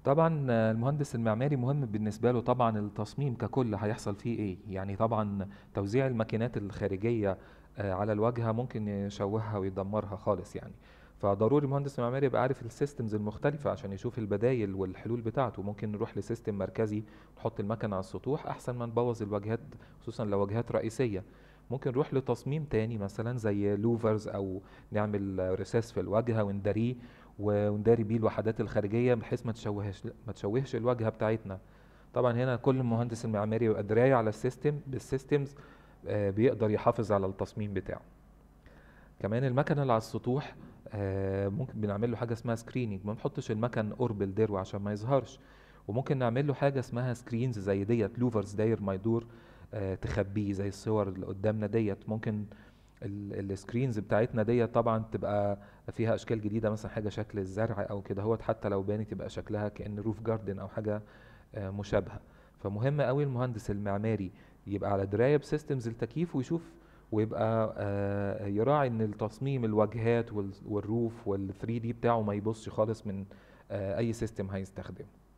طبعا آه، المهندس المعماري مهم بالنسبة له طبعا التصميم ككل هيحصل فيه ايه يعني طبعا توزيع الماكينات الخارجية آه، على الواجهة ممكن يشوهها ويدمرها خالص يعني فضروري المهندس المعماري يبقى عارف السيستمز المختلفة عشان يشوف البدايل والحلول بتاعته ممكن نروح لسيستم مركزي نحط المكنة على السطوح أحسن ما نبوظ الواجهات خصوصا لو واجهات رئيسية ممكن نروح لتصميم تاني مثلا زي لوفرز أو نعمل رساس في الواجهة ونداريه و- ونداري بيه الوحدات الخارجية بحيث ما تشوهش ما تشوهش الواجهة بتاعتنا طبعا هنا كل مهندس المعماري يبقى دراية على السيستم بالسيستمز آه، بيقدر يحافظ على التصميم بتاعه كمان المكن اللي على السطوح آه، ممكن بنعمل له حاجه اسمها سكريننج ما نحطش المكن قرب الدرو عشان ما يظهرش وممكن نعمل له حاجه اسمها سكرينز زي ديت لوفرز داير ما يدور آه، تخبيه زي الصور اللي قدامنا ديت ممكن السكرينز بتاعتنا ديت طبعا تبقى فيها اشكال جديده مثلا حاجه شكل الزرع او كده هوت حتى لو بانت تبقى شكلها كأن روف جاردن او حاجه آه، مشابهه فمهم قوي المهندس المعماري يبقى على درايه بسيستمز التكييف ويشوف ويبقى آه، يراعي ان التصميم الواجهات وال- والروف وال 3 دي بتاعه ما يبصش خالص من آه، اي سيستم هيستخدمه